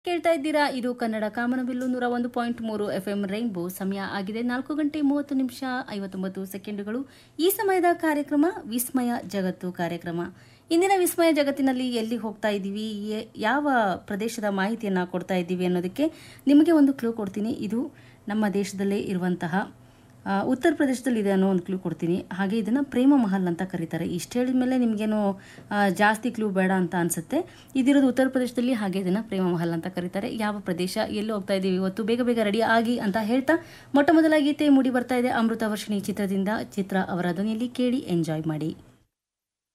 ಕೇಳ್ತಾ ಇದ್ದೀರಾ ಇದು ಕನ್ನಡ ಕಾಮನಬಿಲ್ಲು ನೂರ ಒಂದು ಪಾಯಿಂಟ್ ಮೂರು ಎಫ್ ಎಂ ರೈನ್ಬೋ ಸಮಯ ಆಗಿದೆ ನಾಲ್ಕು ಗಂಟೆ ಮೂವತ್ತು ನಿಮಿಷ ಐವತ್ತೊಂಬತ್ತು ಸೆಕೆಂಡುಗಳು ಈ ಸಮಯದ ಕಾರ್ಯಕ್ರಮ ವಿಸ್ಮಯ ಜಗತ್ತು ಕಾರ್ಯಕ್ರಮ ಇಂದಿನ ವಿಸ್ಮಯ ಜಗತ್ತಿನಲ್ಲಿ ಎಲ್ಲಿ ಹೋಗ್ತಾ ಇದ್ದೀವಿ ಎ- ಯಾವ ಪ್ರದೇಶದ ಮಾಹಿತಿಯನ್ನು ಕೊಡ್ತಾ ಇದ್ದೀವಿ ಅನ್ನೋದಕ್ಕೆ ನಿಮಗೆ ಒಂದು ಕ್ಲೂ ಕೊಡ್ತೀನಿ ಇದು ನಮ್ಮ ದೇಶದಲ್ಲೇ ಇರುವಂತಹ ಆ, ಉತ್ತರ ಪ್ರದೇಶದಲ್ಲಿ ಇದೆ ಅನ್ನೋ ಒಂದು ಕ್ಲೂ ಕೊಡ್ತೀನಿ ಹಾಗೆ ಇದನ್ನು ಪ್ರೇಮ ಮಹಲ್ ಅಂತ ಕರೀತಾರೆ ಇಷ್ಟು ಹೇಳಿದ ಮೇಲೆ ನಿಮಗೇನು ಆ, ಜಾಸ್ತಿ ಕ್ಲೂ ಬೇಡ ಅಂತ ಅನಿಸುತ್ತೆ ಇದಿರೋದು ಉತ್ತರ ಪ್ರದೇಶದಲ್ಲಿ ಹಾಗೆ ಇದನ್ನು ಪ್ರೇಮ ಮಹಲ್ ಅಂತ ಕರೀತಾರೆ ಯಾವ ಪ್ರದೇಶ ಎಲ್ಲಿ ಹೋಗ್ತಾ ಇದ್ದೀವಿ ಇವತ್ತು ಬೇಗ ಬೇಗ ರೆಡಿ ಆಗಿ ಅಂತ ಹೇಳ್ತಾ ಮೊಟ್ಟ ಮೊದಲ ಗೀತೆ ಮೂಡಿ ಬರ್ತಾ ಇದೆ ಅಮೃತ ವರ್ಷಿಣಿ ಚಿತ್ರದಿಂದ ಚಿತ್ರ ಅವರ ಧ್ವನಿಯಲ್ಲಿ ಕೇಳಿ ಎಂಜಾಯ್ ಮಾಡಿ